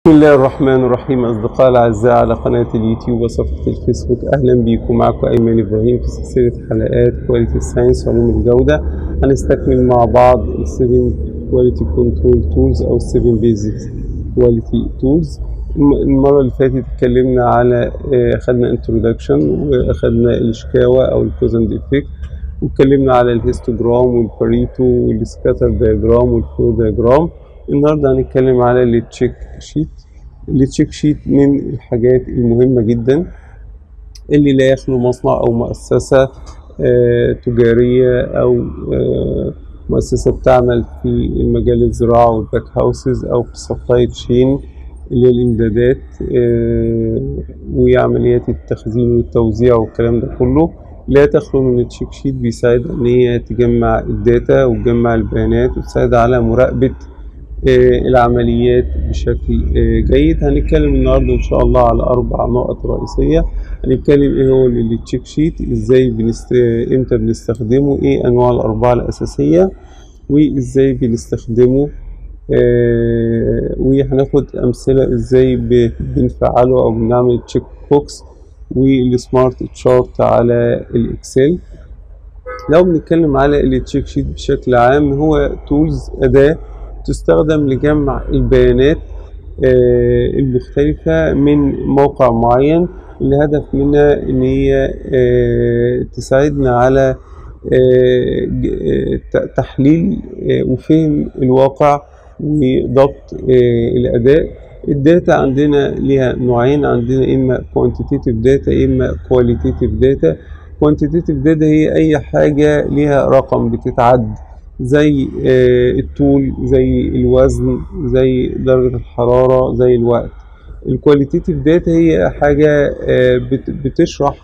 بسم الله الرحمن الرحيم أصدقائي الأعزاء على قناة اليوتيوب وصفحة الفيسبوك أهلا بيكم معكم أيمن إبراهيم في سلسلة حلقات كواليتي ساينس وعلوم الجودة هنستكمل مع بعض ال 7 كواليتي كنترول تولز أو 7 بيزك كواليتي تولز المرة اللي فاتت اتكلمنا على آه، خدنا انترودكشن واخدنا الشكاوى أو الكوزن ديفكت واتكلمنا على الهيستوجرام والباريتو والسكاتر دياجرام والفلو دياجرام النهارده هنتكلم على التشيك شيت التشيك شيت من الحاجات المهمة جدا اللي لا يخلو مصنع أو مؤسسة آه، تجارية أو آه، مؤسسة بتعمل في مجال الزراعة والباك هاوسز أو في السبلاي تشين اللي هي الإمدادات آه، وعمليات التخزين والتوزيع والكلام ده كله لا تخلو من التشيك شيت بيساعد إن هي تجمع الداتا وتجمع البيانات وتساعد على مراقبة آه، العمليات بشكل آه، جيد هنتكلم النهارده ان شاء الله على اربع نقط رئيسيه هنتكلم ايه هو التشيك شيت ازاي بنست... امتى بنستخدمه ايه انواع الاربعه الاساسيه وازاي بنستخدمه آه وهناخد امثله ازاي ب- بنفعله او بنعمل تشيك بوكس والسمارت تشارت على الاكسل لو بنتكلم على التشيك شيت بشكل عام هو تولز أداة تستخدم لجمع البيانات آه، المختلفة من موقع معين الهدف منها إن هي آه، تساعدنا على آه، ج- آه، ت- تحليل آه، وفهم الواقع وضبط آه، الأداء الداتا عندنا ليها نوعين عندنا إما quantitative data إما qualitative data quantitative data هي أي حاجة ليها رقم بتتعد زي آه، الطول زي الوزن زي درجة الحرارة زي الوقت الكواليتيتيف داتا هي حاجة آه، بت- بتشرح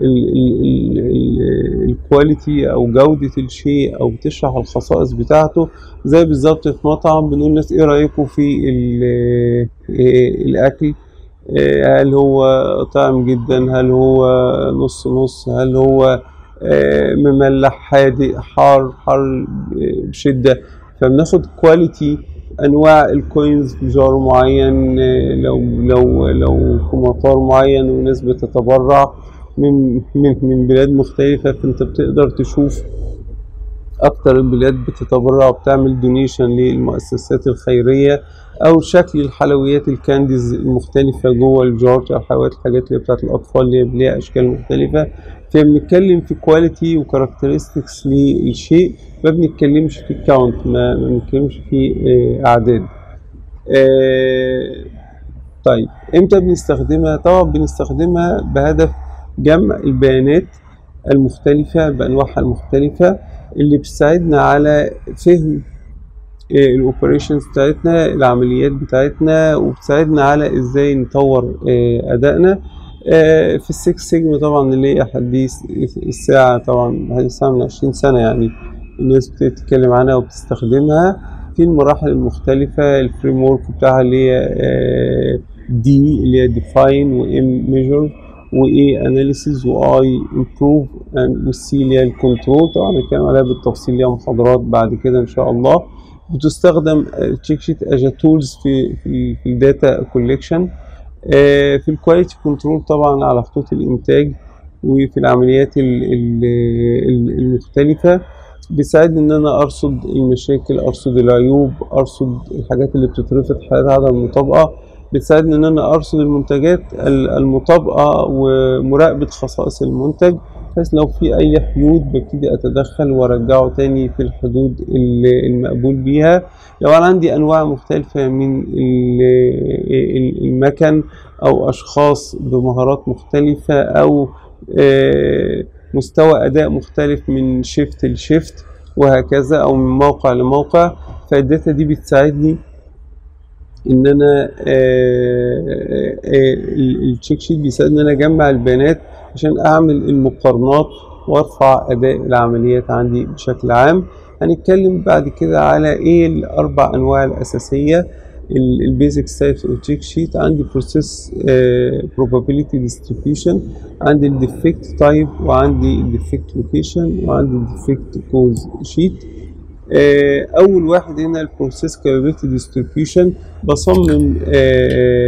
الكواليتي او جودة الشيء او بتشرح الخصائص بتاعته زي بالظبط في مطعم بنقول الناس ايه رأيكم في ال- آه، الاكل آه، هل هو طعم جدا هل هو نص نص هل هو آه، مملح حادق حار حار آه، بشدة فبناخد كواليتي انواع الكوينز في جار معين آه، لو لو لو في مطار معين وناس بتتبرع من من من بلاد مختلفة فانت بتقدر تشوف اكتر البلاد بتتبرع وبتعمل دونيشن للمؤسسات الخيرية او شكل الحلويات الكانديز المختلفة جوه الجارج او حلويات الحاجات اللي بتاعت الاطفال اللي هي ليها اشكال مختلفة فبنتكلم في كواليتي وكاركترستكس للشيء ما بنتكلمش في كاونت ما ما بنتكلمش في آه، اعداد آه، طيب امتى بنستخدمها طبعا بنستخدمها بهدف جمع البيانات المختلفة بأنواعها المختلفة اللي بتساعدنا على فهم الاوبريشنز بتاعتنا العمليات بتاعتنا وبتساعدنا على ازاي نطور آه، ادائنا آه، في السكس سيجما طبعا اللي هي حديث الساعة طبعا حديث الساعة من عشرين سنة يعني الناس بتتكلم عنها وبتستخدمها في المراحل المختلفة الفريم ورك بتاعها اللي هي دي اللي هي ديفاين وام ميجر واي اناليسيز واي امبروف والسي اللي هي الكنترول طبعا هنتكلم عليها بالتفصيل ليها محاضرات بعد كده ان شاء الله بتستخدم تشيك شيت از تولز في في في الداتا كوليكشن في الكواليتي كنترول طبعا على خطوط الانتاج وفي العمليات ال- ال- ال- المختلفة بيساعدني ان انا ارصد المشاكل ارصد العيوب ارصد الحاجات اللي بتترفض حالات عدم المطابقة بتساعدني ان انا ارصد المنتجات ال- المطابقة ومراقبة خصائص المنتج بحيث لو في اي حدود ببتدي اتدخل وارجعه تاني في الحدود ال- المقبول بيها لو انا عندي انواع مختلفة من ال- ال- المكن او اشخاص بمهارات مختلفة او آه، مستوى اداء مختلف من شيفت لشيفت وهكذا او من موقع لموقع فالداتا دي بتساعدني ان انا التشيك شيت بيساعدني ان انا اجمع البيانات عشان اعمل المقارنات وارفع اداء العمليات عندي بشكل عام هنتكلم بعد كده على ايه الاربع انواع الاساسيه البيزك تايبس اوف تشيك شيت عندي بروسيس probability distribution عندي الديفكت تايب وعندي الديفكت لوكيشن وعندي الديفكت كوز شيت آه، اول واحد هنا البروسيس كابابيلتي ديستريبيوشن بصمم آه،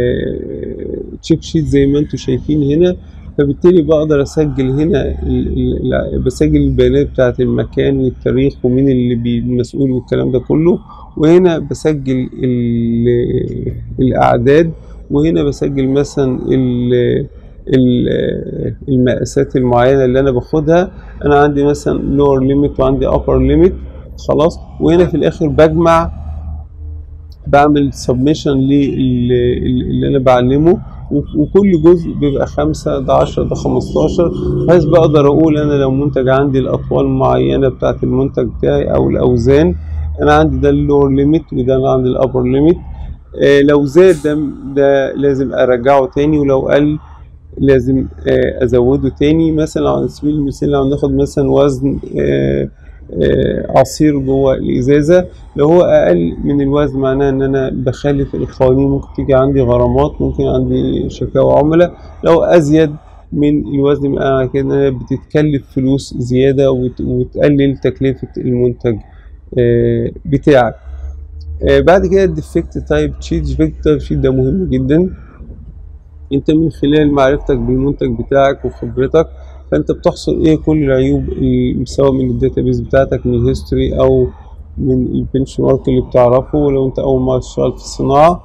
التشيك شيت زي ما انتم شايفين هنا فبالتالي بقدر اسجل هنا ال ال بسجل البيانات بتاعت المكان والتاريخ ومين اللي بي- المسؤول والكلام ده كله وهنا بسجل ال- الاعداد وهنا بسجل مثلا ال- ال- المقاسات المعينه اللي انا باخدها انا عندي مثلا لور ليميت وعندي ابر ليميت خلاص وهنا في الاخر بجمع بعمل سبمشن اللي انا بعلمه و- وكل جزء بيبقى خمسة ده عشرة ده خمستاشر بحيث بقدر اقول انا لو منتج عندي الاطوال معينة بتاعت المنتج بتاعي او الاوزان انا عندي ده اللور ليميت وده انا عندي الابر ليميت آه لو زاد ده, ده لازم ارجعه تاني ولو قل لازم آه ازوده تاني مثلا على سبيل المثال لو ناخد مثلا وزن آه آه عصير جوه الازازه لو هو اقل من الوزن معناه ان انا بخالف القوانين ممكن تيجي عندي غرامات ممكن عندي شكاوى عملاء لو ازيد من الوزن معناه كده إنها بتتكلف فلوس زياده وت- وتقلل تكلفه المنتج آه، بتاعك آه، بعد كده الديفكت تايب شيت الديفكت تايب شيت ده مهم جدا انت من خلال معرفتك بالمنتج بتاعك وخبرتك فانت بتحصل ايه كل العيوب اللي سواء من الداتابيز بتاعتك من الهيستوري او من البنش مارك اللي بتعرفه لو انت اول ما تشتغل في الصناعه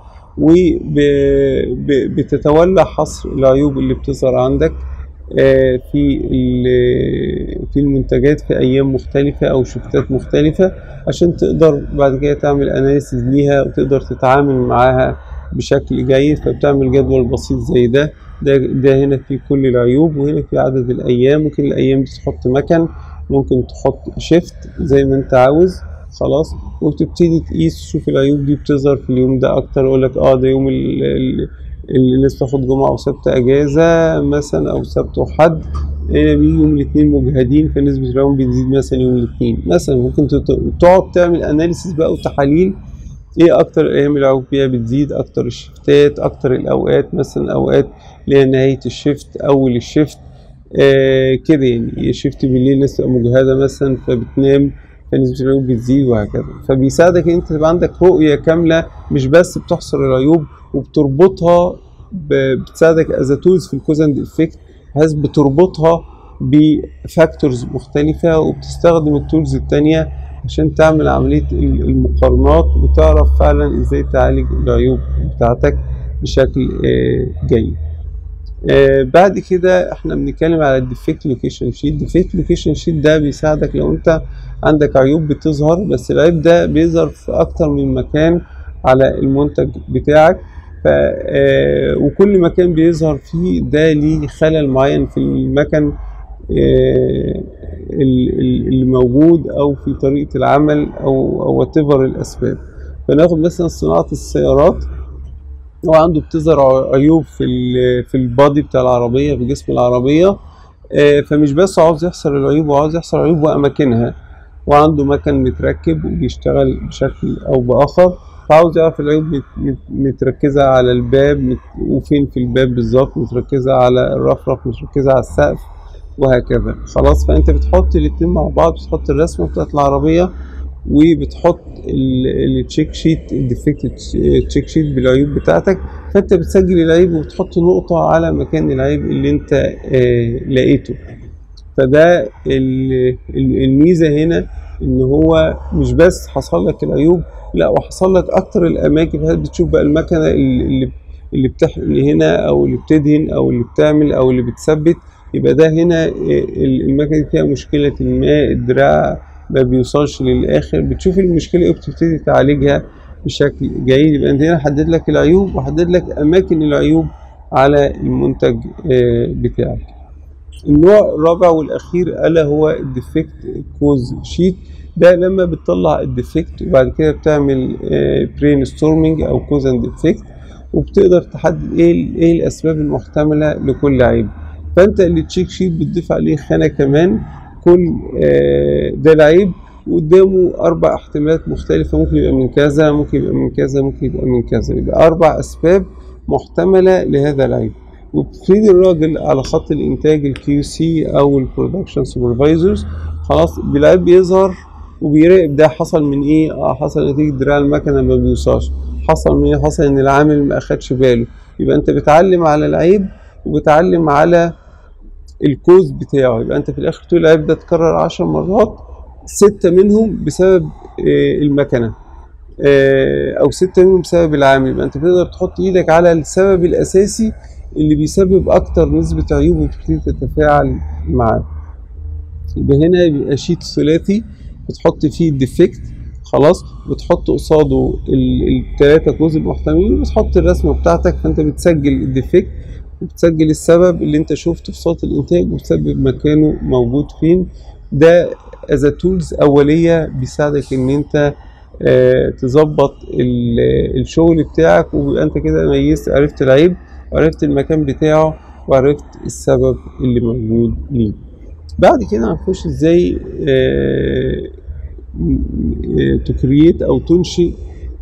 وبتتولى حصر العيوب اللي بتظهر عندك آه، في ال- في المنتجات في ايام مختلفه او شفتات مختلفه عشان تقدر بعد كده تعمل اناليسيز ليها وتقدر تتعامل معاها بشكل جيد فبتعمل جدول بسيط زي ده ده ده هنا في كل العيوب وهنا في عدد الايام ممكن الايام دي تحط مكن ممكن تحط شيفت زي ما انت عاوز خلاص وتبتدي تقيس تشوف العيوب دي بتظهر في اليوم ده اكتر يقول لك اه ده يوم ال- ال- اللي الناس تاخد جمعة وسبت اجازة مثلا او سبت وحد هنا بيجي يوم الاثنين مجهدين فنسبة العيوب بتزيد مثلا يوم الاثنين مثلا ممكن تت- تقعد تعمل اناليسيس بقى وتحاليل ايه اكتر الايام العيوب فيها بتزيد اكتر الشفتات اكتر الاوقات مثلا اوقات اللي هي نهاية الشفت اول الشفت آه كده يعني شفت بالليل الناس تبقى مجهدة مثلا فبتنام فنسبة العيوب بتزيد وهكذا فبيساعدك ان انت تبقى عندك رؤية كاملة مش بس بتحصر العيوب وبتربطها ب- بتساعدك از تولز في الكوز اند افكت بحيث بتربطها بفاكتورز مختلفة وبتستخدم التولز التانية عشان تعمل عملية ال- المقارنات وتعرف فعلا ازاي تعالج العيوب بتاعتك بشكل آه، جيد آه، بعد كده احنا بنتكلم على الديفكت لوكيشن شيت الديفكت لوكيشن شيت ده بيساعدك لو انت عندك عيوب بتظهر بس العيب ده بيظهر في اكتر من مكان على المنتج بتاعك ف آه، وكل مكان بيظهر فيه ده ليه خلل معين في المكن آه، ال- ال- اللي موجود او في طريقة العمل او او whatever الاسباب فناخد مثلا صناعة السيارات هو عنده بتظهر ع- عيوب في ال في البادي بتاع العربية في جسم العربية آه، فمش بس عاوز يحصر العيوب هو عاوز يحصر عيوب وأماكنها وعنده مكن متركب وبيشتغل بشكل أو بآخر فعاوز يعرف العيوب مت- مت- متركزة على الباب مت- وفين في الباب بالظبط متركزة على الرفرف متركزة على السقف وهكذا خلاص فأنت بتحط الاتنين مع بعض بتحط الرسمة بتاعت العربية وبتحط التشيك شيت الديفكت تشيك شيت بالعيوب بتاعتك فانت بتسجل العيب وبتحط نقطة على مكان العيب اللي انت آه لقيته فده ال- ال- الميزة هنا ان هو مش بس حصل لك العيوب لا وحصل لك اكتر الاماكن بحيث بتشوف بقى المكنة اللي اللي- اللي بتحقن هنا او اللي بتدهن او اللي بتعمل او اللي بتثبت يبقى ده هنا آه، ال- المكنة دي فيها مشكلة ما الدراع ما بيوصلش للاخر بتشوف المشكلة ايه وبتبتدي تعالجها بشكل جيد يبقى انت هنا حدد لك العيوب وحدد لك اماكن العيوب على المنتج آه، بتاعك النوع الرابع والاخير الا هو الديفكت كوز شيت ده لما بتطلع الديفكت وبعد كده بتعمل برين ستورمنج او كوز اند افكت وبتقدر تحدد ايه ال- ايه الاسباب المحتمله لكل عيب فانت اللي تشيك شيت بتضيف عليه خانه كمان كل آه، ده العيب وقدامه اربع احتمالات مختلفه ممكن يبقى من كذا ممكن يبقى من كذا ممكن يبقى من كذا يبقى اربع اسباب محتمله لهذا العيب وبتفيد الراجل على خط الانتاج الكيو سي او البرودكشن سوبرفايزرز خلاص بالعيب بيظهر وبيراقب ده حصل من ايه اه حصل نتيجه دراع المكنه ما بيوصلش حصل من ايه حصل ان العامل ما اخدش باله يبقى انت بتعلم على العيب وبتعلم على الكوز بتاعه يبقى انت في الاخر تقول العيب ده اتكرر عشر مرات ستة منهم بسبب آه، المكنة آه، او ستة منهم بسبب العامل يبقى انت تقدر تحط ايدك على السبب الاساسي اللي بيسبب اكتر نسبة عيوب وتبتدي تتفاعل معاه يبقى هنا بيبقى شيت ثلاثي بتحط فيه الديفكت خلاص بتحط قصاده ال- التلاتة كوز المحتملين وبتحط الرسمة بتاعتك فانت بتسجل الديفكت وبتسجل السبب اللي انت شفته في صوت الانتاج وبتسبب مكانه موجود فين ده از تولز اوليه بيساعدك ان انت آه، تظبط ال- الشغل بتاعك ويبقى انت كده ميزت عرفت العيب وعرفت المكان بتاعه وعرفت السبب اللي موجود ليه بعد كده هنخش ازاي تكريت او تنشئ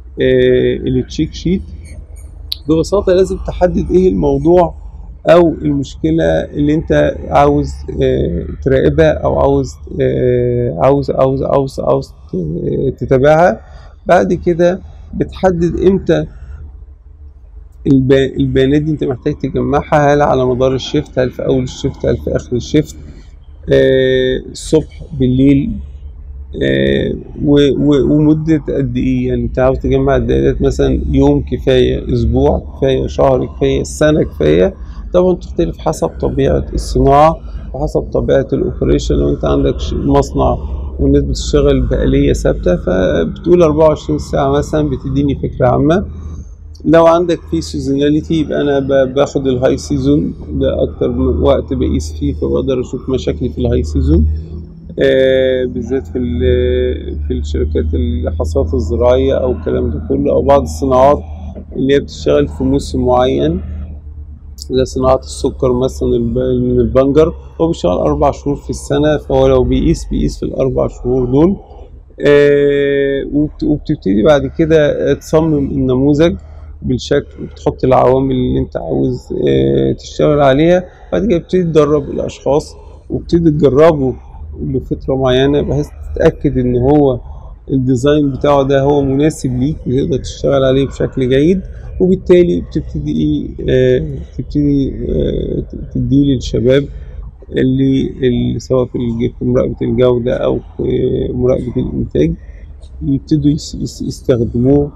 التشيك شيت ببساطة لازم تحدد ايه الموضوع او المشكلة اللي انت عاوز آه، تراقبها او عاوز آه، عاوز عاوز عاوز عاوز ت- تتابعها بعد كده بتحدد امتى الب- البيانات دي انت محتاج تجمعها هل على مدار الشيفت هل في اول الشيفت هل في اخر الشيفت آه، الصبح بالليل آه، و- و- ومدة قد ايه يعني انت عاوز تجمع الداتا مثلا يوم كفاية اسبوع كفاية شهر كفاية سنة كفاية طبعا تختلف حسب طبيعة الصناعة وحسب طبيعة الاوبريشن لو انت عندك ش- مصنع والناس بتشتغل بآلية ثابتة فبتقول 24 ساعة مثلا بتديني فكرة عامة لو عندك في سيزوناليتي يبقى انا ب- باخد الهاي سيزون ده اكتر من وقت بقيس فيه فبقدر اشوف مشاكلي في الهاي سيزون آه، بالذات في ال- في الشركات الحصاد الزراعية أو الكلام ده كله أو بعض الصناعات اللي هي بتشتغل في موسم معين زي صناعة السكر مثلا الب- من البنجر هو بيشتغل أربع شهور في السنة فهو لو بيقيس بيقيس في الأربع شهور دول آه، وبت- وبتبتدي بعد كده تصمم النموذج بالشكل وبتحط العوامل اللي انت عاوز آه، تشتغل عليها بعد كده بتبتدي تدرب الأشخاص وبتبتدي تجربه لفترة معينة بحيث تتأكد إن هو الديزاين بتاعه ده هو مناسب ليك وتقدر تشتغل عليه بشكل جيد وبالتالي بتبتدي إيه آه تبتدي آه تديه للشباب اللي, اللي سواء في الج- في مراقبة الجودة أو في مراقبة الإنتاج يبتدوا يس- يس- يستخدموه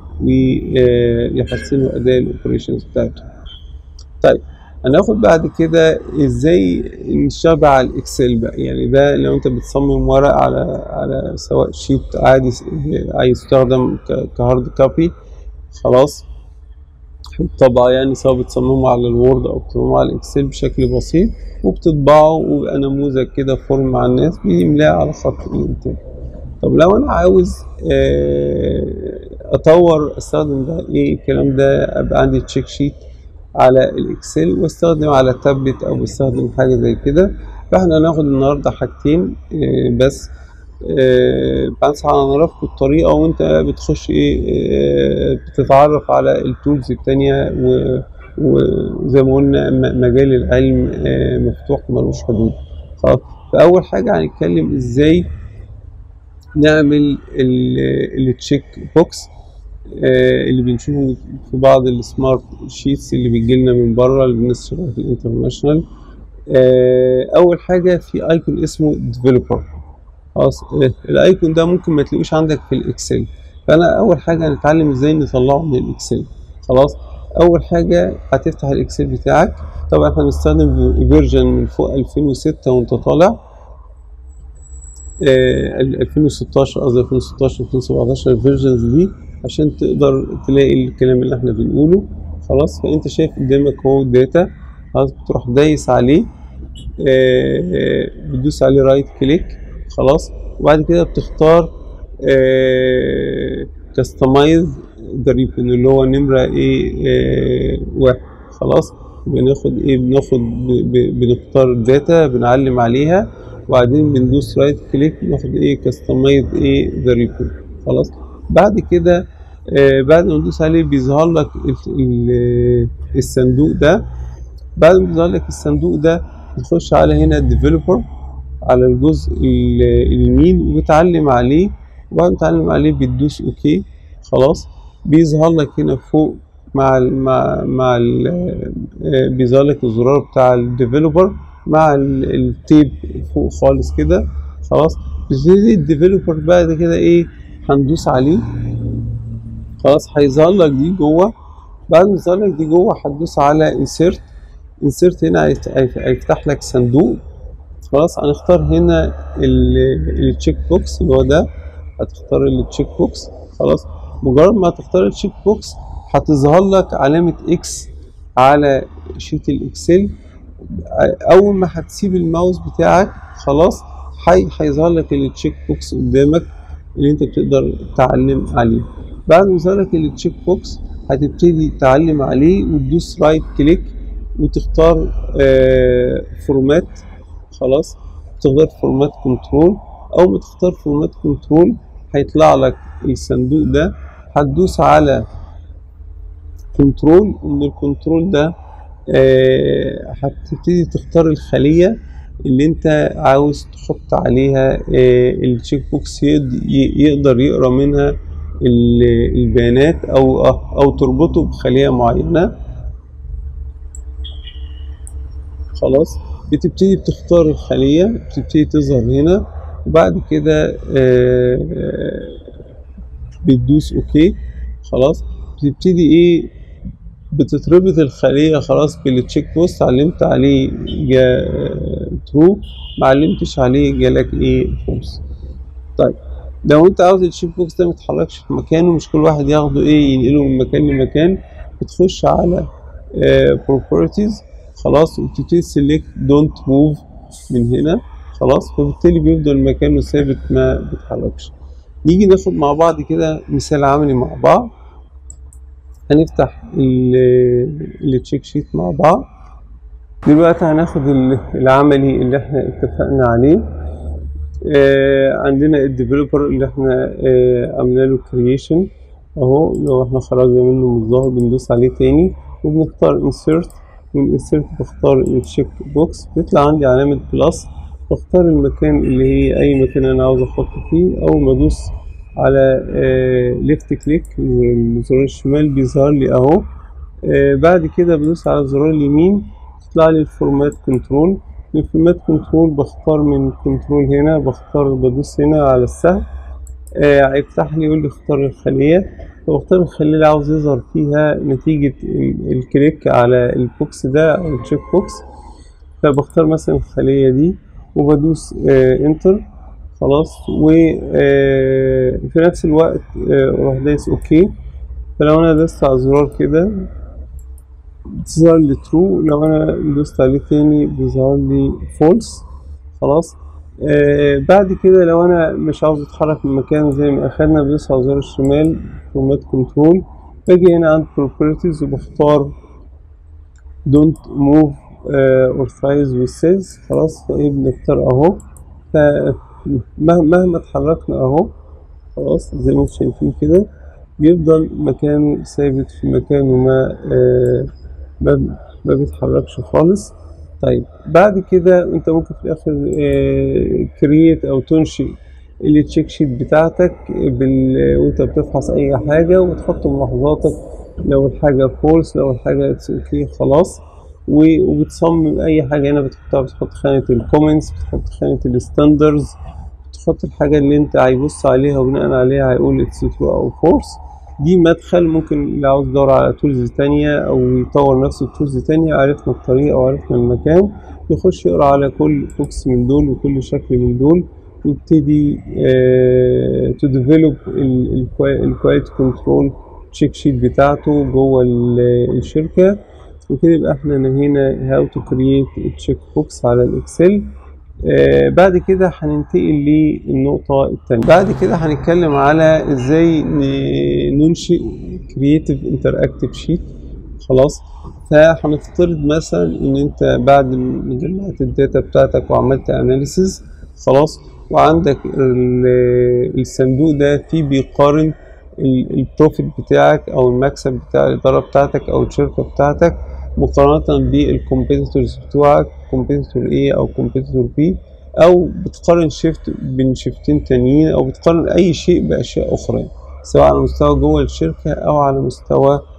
ويحسنوا أداء الأوبريشنز بتاعته. طيب هناخد بعد كده ازاي نشتغل بقى على الاكسل بقى يعني ده لو انت بتصمم ورق على على سواء شيت عادي س- عايز يستخدم ك- كهارد كوبي خلاص طبعا يعني سواء بتصممه على الوورد او بتصممه على الاكسل بشكل بسيط وبتطبعه ويبقى نموذج كده فورم مع الناس بيملاه على خط الانتاج طب لو انا عاوز آه، اطور استخدم ده ايه الكلام ده ابقى عندي تشيك شيت على الاكسل واستخدم على التابلت او بستخدم حاجه زي كده فاحنا هناخد النهارده حاجتين آه، بس آه، بنصح نعرفكم الطريقه وانت بتخش ايه آه، بتتعرف على التولز التانية و- وزي ما قلنا م- مجال العلم آه، مفتوح ملوش حدود خلاص فاول حاجه هنتكلم ازاي نعمل التشيك بوكس آه، اللي بنشوفه في بعض السمارت شيتس اللي بتجيلنا من بره اللي الناس شغاله في الانترناشونال آه، اول حاجه في ايكون اسمه ديفلوبر خلاص آه، الايكون ده ممكن ما تلاقوش عندك في الاكسل فانا اول حاجه هنتعلم ازاي نطلعه من الاكسل خلاص اول حاجه هتفتح الاكسل بتاعك طبعا احنا بنستخدم فيرجن من فوق 2006 وانت طالع آه، ال- 2016 قصدي 2016 2017 الفيرجنز دي عشان تقدر تلاقي الكلام اللي احنا بنقوله خلاص فانت شايف قدامك اهو الداتا خلاص بتروح دايس عليه آه، بتدوس عليه رايت كليك خلاص وبعد كده بتختار كاستمايز ذا ريبن اللي هو نمرة ايه آه، واحد خلاص بناخد ايه بناخد ب- ب- بنختار الداتا بنعلم عليها وبعدين بندوس رايت كليك بناخد ايه كاستمايز ايه ذا ريبن خلاص بعد كده آه، بعد ما ندوس عليه بيظهر لك ال- ال- الصندوق ده بعد ما بيظهر لك الصندوق ده بتخش على هنا الديفلوبر على الجزء ال- اليمين وبتعلم عليه وبعد ما تعلم عليه بتدوس اوكي خلاص بيظهر لك هنا فوق مع ال مع مع ال آه، بيظهر لك الزرار بتاع الديفلوبر مع ال- التيب فوق خالص كده خلاص بيبتدي الديفلوبر بعد كده ايه هندوس عليه خلاص هيظهر لك دي جوه بعد ما يظهر لك دي جوه هتدوس على انسيرت انسيرت هنا هيت- هيت- هيفتح لك صندوق خلاص هنختار هنا التشيك بوكس اللي هو ده هتختار التشيك بوكس خلاص مجرد ما هتختار التشيك بوكس هتظهر لك علامة اكس على شيت الاكسل اول ما هتسيب الماوس بتاعك خلاص هي هيظهر لك التشيك بوكس قدامك اللي انت بتقدر تعلم عليه بعد ما يظهر لك التشيك بوكس هتبتدي تعلم عليه وتدوس رايت كليك وتختار آه فورمات خلاص تختار فورمات كنترول اول ما تختار فورمات كنترول هيطلع لك الصندوق ده هتدوس على كنترول ومن الكنترول ده آه، هتبتدي تختار الخلية اللي انت عاوز تحط عليها آه، التشيك بوكس يد- ي- يقدر يقرا منها ال- البيانات او او تربطه بخلية معينة خلاص بتبتدي بتختار الخلية بتبتدي تظهر هنا وبعد كده آه، آه، بتدوس اوكي خلاص بتبتدي ايه بتتربط الخلية خلاص بالتشيك بوست علمت عليه جا ترو ما علمتش عليه جالك ايه فولس طيب لو انت عاوز التشيك بوكس ده متحركش في مكانه مش كل واحد ياخده ايه ينقله من مكان لمكان بتخش على بروبرتيز خلاص وبتبتدي سيلكت دونت موف من هنا خلاص فبالتالي بيفضل مكانه ثابت ما بيتحركش نيجي ناخد مع بعض كده مثال عملي مع بعض هنفتح التشيك شيت مع بعض دلوقتي هناخد ال- العملي اللي احنا اتفقنا عليه آه عندنا الديفلوبر اللي احنا آه عملنا له كرييشن اهو لو احنا خرجنا منه من الظاهر بندوس عليه تاني وبنختار انسيرت من انسيرت بختار التشيك بوكس بيطلع عندي علامة بلس بختار المكان اللي هي اي مكان انا عاوز احط فيه اول ما ادوس على ليفت كليك الزرار الشمال بيظهر لي اهو آه بعد كده بدوس على الزرار اليمين تطلع لي الفورمات كنترول من الفورمات كنترول بختار من كنترول هنا بختار بدوس هنا على السهم آه هيفتح لي يقول لي اختار الخلية فبختار الخلية اللي عاوز يظهر فيها نتيجة ال- الكليك على البوكس ده أو التشيك بوكس فبختار مثلا الخلية دي وبدوس آه انتر خلاص وفي نفس الوقت آه، اروح دايس اوكي فلو انا دوست على الزرار كده بتظهر لي ترو لو انا دوست عليه تاني بيظهر لي فولس خلاص آه بعد كده لو انا مش عاوز اتحرك من مكانه زي ما اخدنا بدوس على الزرار الشمال فورمات كنترول باجي هنا عند properties وبختار don't move uh, or size with cells خلاص فايه بنختار اهو فمهما اتحركنا اهو خلاص زي ما انتم شايفين كده بيفضل مكانه ثابت في مكانه ما آه ما, ما بيتحركش خالص طيب بعد كده انت ممكن في الاخر كرييت او تنشئ التشيك شيت بتاعتك بال... وانت بتفحص اي حاجة وتحط ملاحظاتك لو الحاجة فولس لو الحاجة اتس اوكي خلاص و- وبتصمم اي حاجة هنا بتحطها بتحط خانة الكومنتس بتحط خانة الستاندرز تحط الحاجة اللي انت هيبص عليها وبناء عليها هيقول اتس ترو او فورس دي مدخل ممكن اللي عاوز يدور على تولز تانية او يطور نفسه بتولز تانية عرفنا الطريقة وعرفنا المكان يخش يقرا على كل بوكس من دول وكل شكل من دول ويبتدي تو ديفلوب الكواليتي كنترول تشيك شيت بتاعته جوه ال- الشركة وكده يبقى احنا نهينا هاو تو كرييت تشيك بوكس على الاكسل آه بعد كده هننتقل للنقطة التانية بعد كده هنتكلم على ازاي ن- ننشئ كرييتيف انتراكتيف شيت خلاص فهنفترض مثلا ان انت بعد ما جمعت الداتا بتاعتك وعملت اناليسيز خلاص وعندك ال- الصندوق ده فيه بيقارن ال- البروفيت بتاعك او المكسب بتاع الاداره بتاعتك او الشركه بتاعتك مقارنه بالكومبيتيتورز بتوعك كومبيتيتور A او كومبيتيتور B او بتقارن شيفت بين شيفتين تانيين او بتقارن اي شيء باشياء اخرى سواء على مستوى جوه الشركه او على مستوى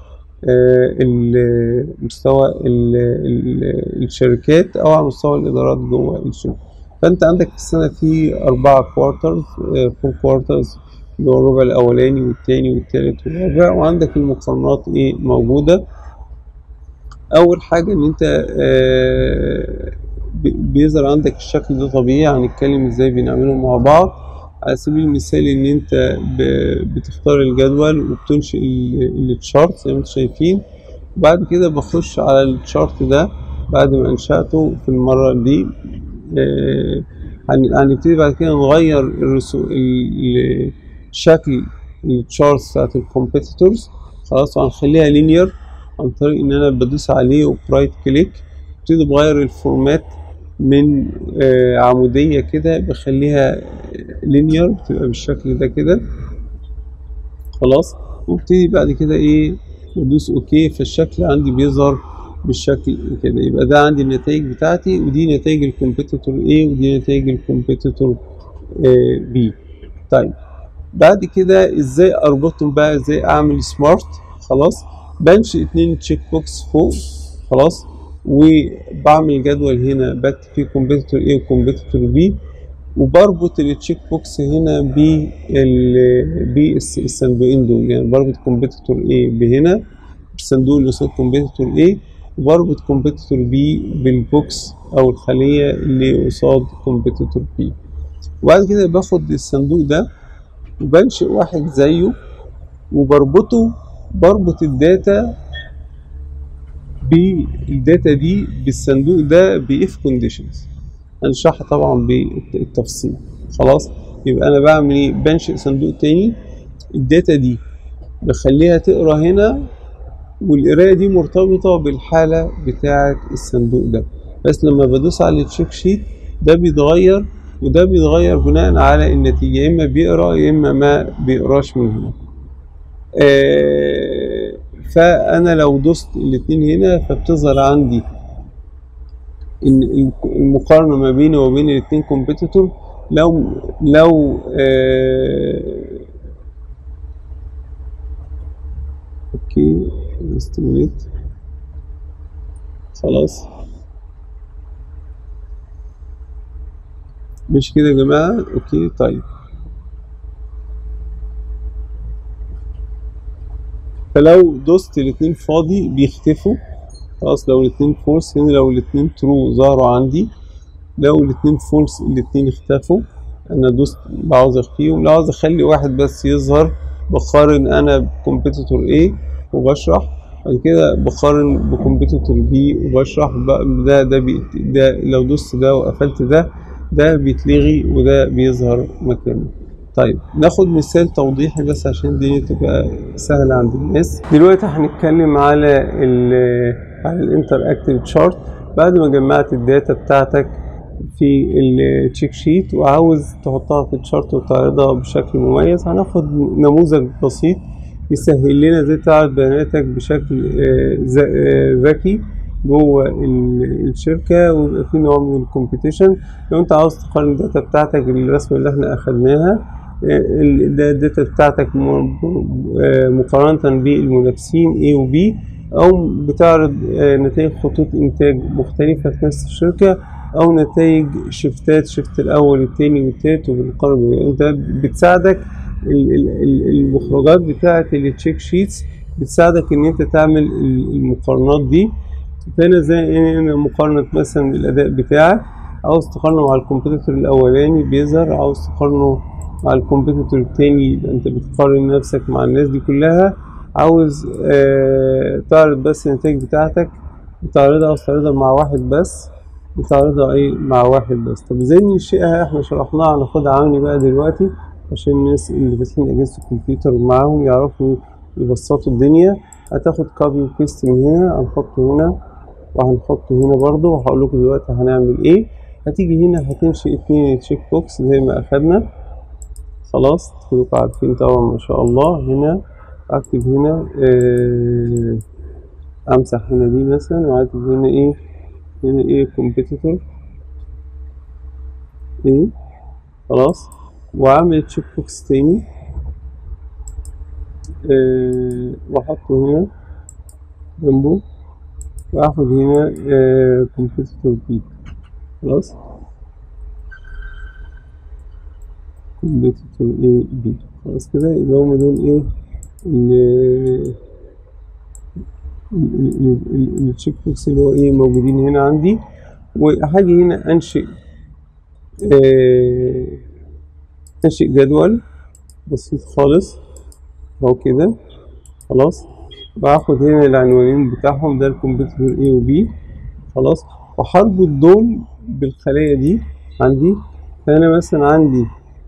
آه، ال- مستوى ال- ال- الشركات او على مستوى الادارات جوه الشركه فانت عندك السنه في اربعه كوارترز فور كوارترز اللي هو الربع الاولاني والتاني والتالت والرابع وعندك المقارنات ايه موجوده اول حاجه ان انت آه، ب- بيظهر عندك الشكل ده طبيعي هنتكلم ازاي بنعمله مع بعض على سبيل المثال ان انت ب- بتختار الجدول وبتنشئ ال- التشارت زي ما انتم شايفين وبعد كده بخش على التشارت ده بعد ما انشأته في المرة دي آه، هن- هنبتدي بعد كده نغير الرسو... ال- شكل التشارتس بتاعت الكومبيتيتورز خلاص وهنخليها لينير عن طريق ان انا بدوس عليه وبرايت كليك ابتدي بغير الفورمات من آه، عمودية كده بخليها لينير بتبقى بالشكل ده كده خلاص وابتدي بعد كده ايه بدوس اوكي فالشكل عندي بيظهر بالشكل كده يبقى ده عندي النتائج بتاعتي ودي نتائج الكومبيتيتور A ودي نتائج الكومبيتيتور B طيب بعد كده ازاي اربطهم بقى ازاي اعمل سمارت خلاص بنشئ اتنين تشيك بوكس فوق خلاص وبعمل جدول هنا بكتب فيه كومبيتيتور A وكومبيتيتور B وبربط التشيك بوكس هنا بال بالصندوقين دول يعني بربط كومبيتيتور A بهنا الصندوق اللي قصاد كومبيتيتور A وبربط كومبيتيتور B بالبوكس او الخلية اللي قصاد كومبيتيتور B وبعد كده باخد الصندوق ده وبنشئ واحد زيه وبربطه بربط الداتا بالداتا دي بالصندوق ده باف كونديشنز هنشرحها طبعا بالتفصيل خلاص يبقى انا بعمل ايه بنشئ صندوق تاني الداتا دي بخليها تقرا هنا والقرايه دي مرتبطه بالحاله بتاعه الصندوق ده بس لما بدوس على التشيك شيت ده بيتغير وده بيتغير بناء على النتيجه يا اما بيقرا يا اما ما بيقراش من هنا آه فانا لو دوست الاتنين هنا فبتظهر عندي ان المقارنه ما بيني وبين الاتنين كومبيتيتور لو لو آه اوكي استميت خلاص مش كده يا جماعه اوكي طيب فلو دوست الاتنين فاضي بيختفوا خلاص لو الاتنين فولس هنا لو الاتنين ترو ظهروا عندي لو الاتنين فولس الاتنين اختفوا انا دوست بعوز اخفيهم لو عاوز اخلي واحد بس يظهر بقارن انا بكمبيتيتور A وبشرح بعد كده بقارن بكمبيتيتور B وبشرح بقى ده ده, بي ده لو دوست ده وقفلت ده ده بيتلغي وده بيظهر مكانه طيب ناخد مثال توضيحي بس عشان الدنيا تبقى سهلة عند الناس دلوقتي هنتكلم على ال على الانتر اكتيف تشارت بعد ما جمعت الداتا بتاعتك في التشيك شيت وعاوز تحطها في التشارت وتعرضها بشكل مميز هناخد نموذج بسيط يسهل لنا ازاي تعرض بياناتك بشكل ذكي جوه الشركة ويبقى في نوع من الكومبيتيشن لو انت عاوز تقارن الداتا بتاعتك الرسمة اللي احنا اخدناها الداتا بتاعتك مقارنة بالمنافسين A و B أو بتعرض نتائج خطوط إنتاج مختلفة في نفس الشركة أو نتائج شفتات شفت الأول التاني والتالت وبالقرب أنت بتساعدك المخرجات بتاعة التشيك شيتس بتساعدك إن أنت تعمل المقارنات دي فهنا زي هنا مقارنة مثلا الأداء بتاعك عاوز تقارنه مع الكمبيوتر الأولاني بيظهر عاوز تقارنه مع الكمبيوتر التاني يبقى أنت بتقارن نفسك مع الناس دي كلها عاوز آه تعرض بس النتائج بتاعتك بتعرضها أو تعرضها مع واحد بس بتعرضها أي مع واحد بس طب ازاي ننشئها احنا شرحناها هناخدها عملي بقى دلوقتي عشان الناس اللي فاتحين أجهزة الكمبيوتر معاهم يعرفوا يبسطوا الدنيا هتاخد كوبي وبيست من هنا هنحطه هنا وهنحطه هنا برضه وهقول لكم دلوقتي هنعمل ايه هتيجي هنا هتنشئ اتنين تشيك بوكس زي ما اخدنا خلاص كلكم عارفين طبعا ما شاء الله هنا اكتب هنا اه امسح هنا دي مثلا واكتب هنا ايه هنا ايه كومبيتيتور ايه خلاص واعمل تشيك بوكس تاني اه واحطه هنا جنبه واخد هنا كومبيتيتور بي خلاص كومبيتيتور اي بي خلاص كده يبقى هما دول ايه التشيك بوكس اللي هو ايه موجودين هنا عندي وهاجي هنا انشئ آه انشئ جدول بسيط خالص اهو كده خلاص باخد هنا العنوانين بتاعهم ده الكمبيوتر A و B خلاص وهربط دول بالخلية دي عندي فأنا مثلا عندي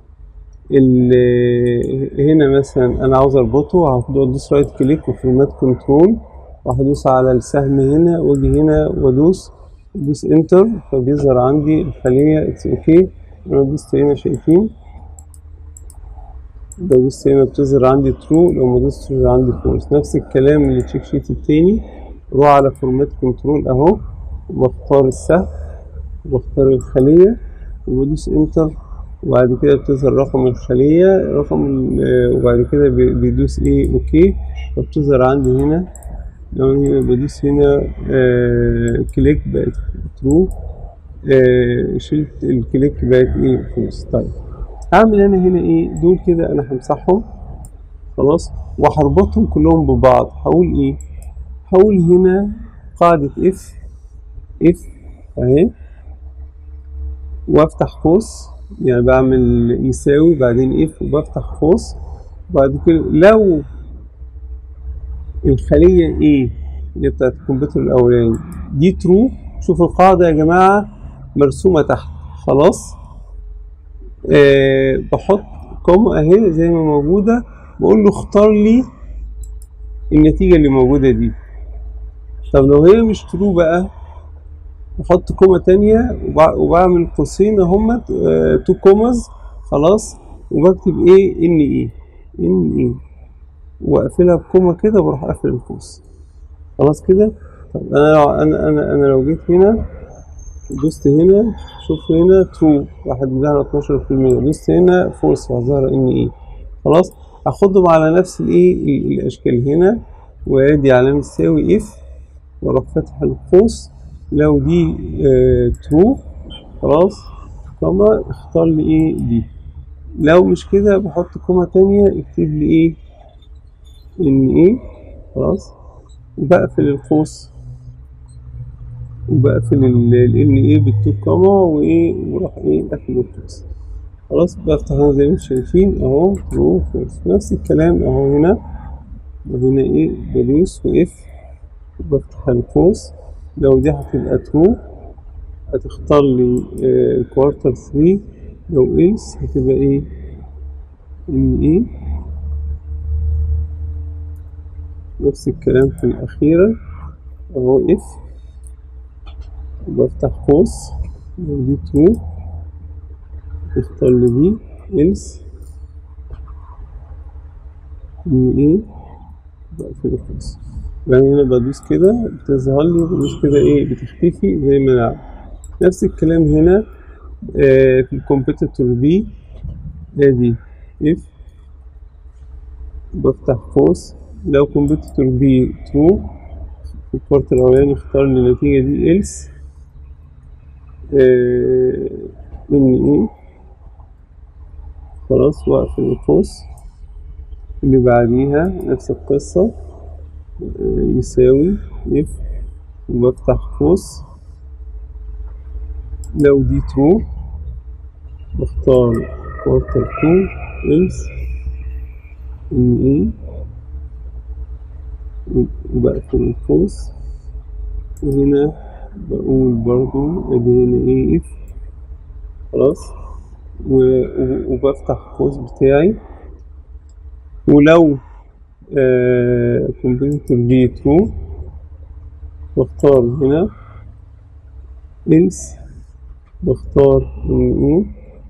هنا مثلا أنا عاوز أربطه هدوس رايت كليك وفورمات كنترول وهدوس على السهم هنا واجي هنا وادوس ادوس انتر فبيظهر عندي الخلية اتس اوكي انا دوست هنا شايفين لو دوست هنا بتظهر عندي ترو لو ما دوستش عندي فولس نفس الكلام اللي تشيك شيت التاني روح على فورمات كنترول اهو وبختار السهم وبختار الخلية وبدوس انتر وبعد كده بتظهر رقم الخلية رقم وبعد كده بيدوس ايه اوكي فبتظهر عندي هنا لو هنا بدوس هنا آه كليك بقت ترو آه شلت الكليك بقت ايه فولس طيب هعمل انا هنا ايه دول كده انا همسحهم خلاص وهربطهم كلهم ببعض هقول ايه هقول هنا قاعدة اف اف اهي وافتح قوس يعني بعمل يساوي بعدين اف وبفتح قوس وبعد كده لو الخلية ايه اللي بتاعت الكمبيوتر الاولاني دي ترو شوف القاعدة يا جماعة مرسومة تحت خلاص أه بحط كوما اهي زي ما موجودة بقول له اختار لي النتيجة اللي موجودة دي طب لو هي مش ترو بقى بحط كوما تانية وبعمل قوسين اهمت اه تو كوماز خلاص وبكتب ايه ان ايه ان ايه واقفلها بكوما كده بروح اقفل القوس خلاص كده طب انا لو انا انا انا لو جيت هنا دوست هنا شوف هنا ترو واحد ظهر 12% دوست هنا فولس ظهر ان ايه خلاص هاخدهم على نفس الايه الاشكال هنا وادي علامة تساوي اف واروح فاتح القوس لو دي اه ترو خلاص كوما اختار لي ايه دي لو مش كده بحط كوما تانية اكتب لي ايه ان ايه خلاص وبقفل القوس وبقفل ال ان ايه بالتو كاما وايه وراح ايه قافل القوس خلاص بفتح هنا زي ما انتم شايفين اهو ترو فولس نفس الكلام اهو هنا وهنا ايه بدوس واف وبفتح القوس لو دي هتبقى ترو هتختار لي كوارتر 3 لو إلس هتبقى ايه ان ايه نفس الكلام في الأخيرة أهو إف بفتح قوس لو دي ترو تختار لي دي إلس إن إيه بقفل القوس يعني هنا بدوس كده بتظهر لي بدوس كده إيه بتختفي زي ما أنا نفس الكلام هنا آه في الكومبيتيتور بي ادي اف بفتح قوس لو كومبيتيتور بي ترو في الكوارتر الاولاني اختار لي النتيجة دي إلس آه ان ايه خلاص واقفل القوس اللي بعديها نفس القصة آه يساوي اف وبفتح قوس لو دي ترو بختار كوارتر تو إلس ان ايه وبقفل القوس وهنا بقول برضو ادي هنا ايه اف خلاص وبفتح القوس بتاعي ولو كومبيوتر بي ترو بختار هنا إلس بختار ان ايه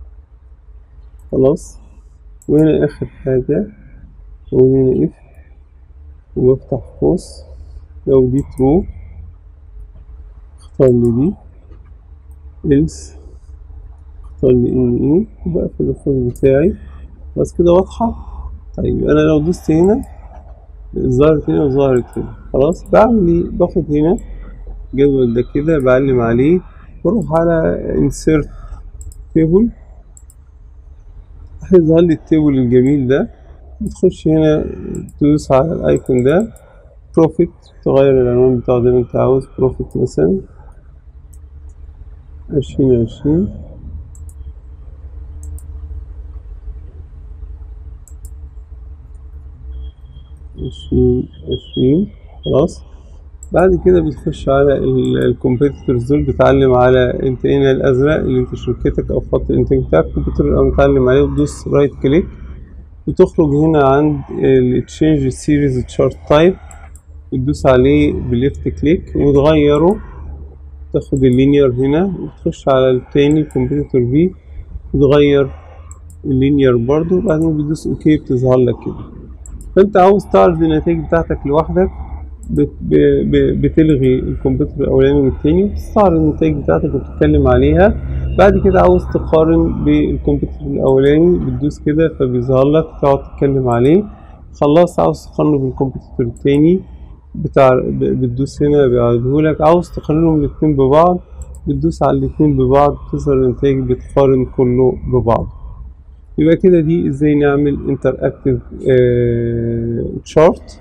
خلاص وهنا اخر حاجة وهنا اف وبفتح قوس لو دي ترو اختار لي دي إلس اختار لي ان ايه وبقفل القوس بتاعي بس كده واضحة طيب انا لو دوست هنا ظهرت هنا وظهرت هنا خلاص بعمل ايه باخد هنا الجدول ده كده بعلم عليه بروح على insert table هيظهر لي التيبل الجميل ده بتخش هنا تدوس على الايكون ده بروفيت تغير العنوان بتاعه زي ما انت عاوز بروفيت مثلا عشرين عشرين عشرين عشرين خلاص بعد كده بتخش على الكومبيتيتورز دول بتعلم على انت هنا الازرق اللي انت شركتك او خط الانتاج بتاعك الكمبيوتر او متعلم عليه وتدوس رايت كليك بتخرج هنا عند التشينج سيريز تشارت تايب بتدوس عليه بليفت كليك وتغيره تاخد اللينير هنا وتخش على التاني كومبيتيتور بي وتغير اللينير برضو وبعدين بتدوس اوكي بتظهر لك كده فانت عاوز تعرض النتائج بتاعتك لوحدك بت ب بتلغي الكمبيوتر الاولاني والتاني وتستعرض النتائج بتاعتك وتتكلم عليها بعد كده عاوز تقارن بالكمبيوتر الاولاني بتدوس كده فبيظهر لك تقعد تتكلم عليه خلصت عاوز تقارنه بالكمبيوتر التاني بتاع بتدوس هنا بيعرضهولك عاوز تقارنهم الاتنين ببعض بتدوس على الاتنين ببعض تظهر النتائج بتقارن كله ببعض يبقى كده دي ازاي نعمل انتر اكتف تشارت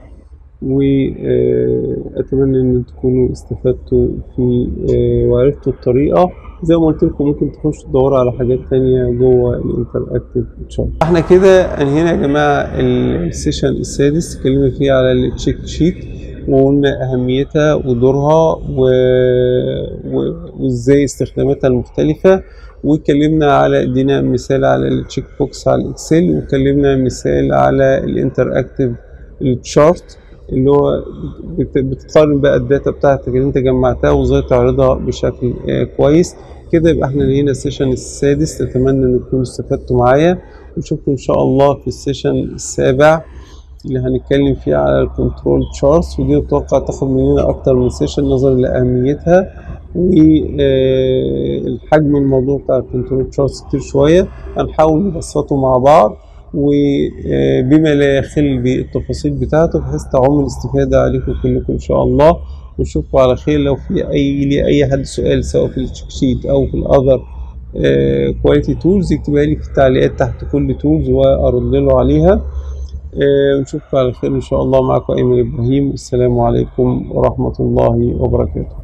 واتمنى ان تكونوا استفدتوا في وعرفتوا الطريقه زي ما قلت لكم ممكن تخشوا تدوروا على حاجات تانية جوه الانتر اكتف تشارت احنا كده انهينا يا جماعه السيشن السادس اتكلمنا فيه على التشيك شيت وقلنا اهميتها ودورها و... و... وازاي استخداماتها المختلفه واتكلمنا على ادينا مثال على التشيك بوكس على الاكسل واتكلمنا مثال على الانتر اكتف التشارت اللي هو بتقارن بقى الداتا بتاعتك اللي انت جمعتها وازاي تعرضها بشكل آه كويس كده يبقى احنا لقينا السيشن السادس اتمنى ان تكونوا استفدتوا معايا ونشوفكم ان شاء الله في السيشن السابع اللي هنتكلم فيه على الكنترول تشارتس ودي اتوقع تاخد مننا اكتر من سيشن نظرا لاهميتها والحجم الموضوع بتاع الكنترول تشارتس كتير شويه هنحاول نبسطه مع بعض وبما لا يخل بالتفاصيل بتاعته بحيث تعم الاستفادة عليكم كلكم إن شاء الله ونشوفكم على خير لو في أي لي أي حد سؤال سواء في التشيك شيت أو في الأذر كواليتي تولز يكتبها لي في التعليقات تحت كل تولز وأرد له عليها ونشوفكم على خير إن شاء الله معكم أيمن إبراهيم السلام عليكم ورحمة الله وبركاته